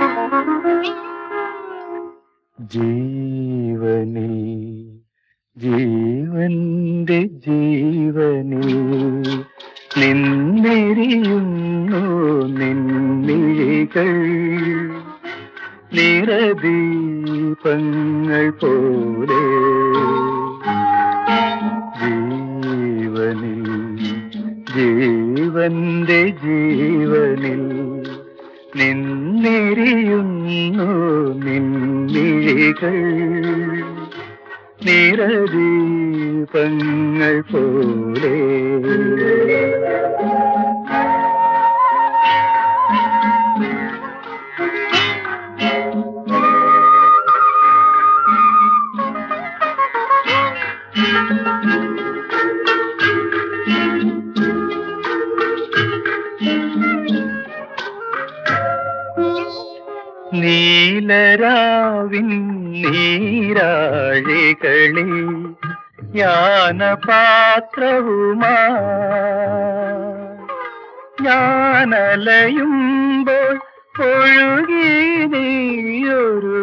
ജീവനിൽ ജീവന്റെ ജീവനിൽ നിന്നെരിയുന്നു നിന്നിഴികൾ നിറദീപങ്ങൾ പോലെ ജീവനിൽ ജീവന്റെ ജീവനിൽ നിന്നെരിയുന്നു നിന്നിഴികൾ നിറദീപങ്ങൾ പോലെ നീലരാവിൻ നീരാഴികളിൽ യാനപാത്രവുമാ ഞാനലയുമ്പോൾ ഒഴുകി നീയൊരു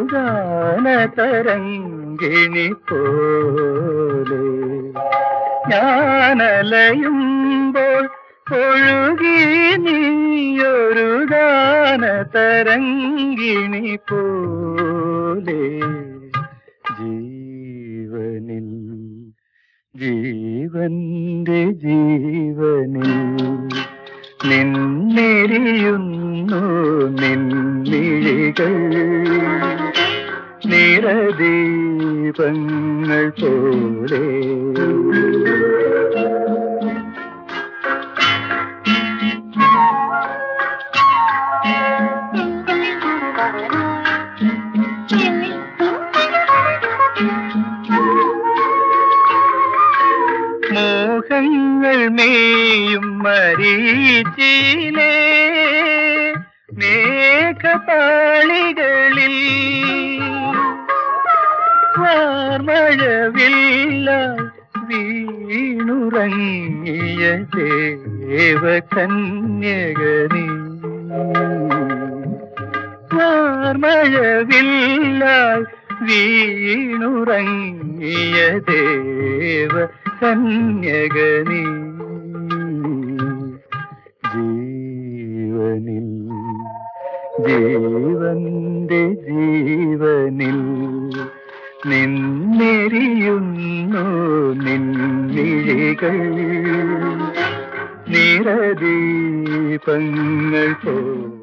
ഗാനതരംഗിണി പോലെ ഞാനലയുമ്പോൾ ഒഴുകി നീയൊരു ഗാനതരംഗിണി പോലെ ജീവനിൽ ജീവന്റെ ജീവനിൽ നിന്നെരിയുന്നു നിന്നിഴികൾ നിറദീപങ്ങൾ പോലെ മോഹങ്ങൾ മേയും മരീച്ചിലേ മേഘപാളികളിൽ വാർമഴവില്ല വീണുറങ്ങിയ ദേവകന്യകനീ വാർമഴവില്ലായി വീണുറങ്ങിയ ദേവ കന്യകനീ ജീവനിൽ ജീവന്റെ ജീവനിൽ നിന്നെരിയുന്നു നിന്നിഴികൾ നിറദീപങ്ങൾ പോ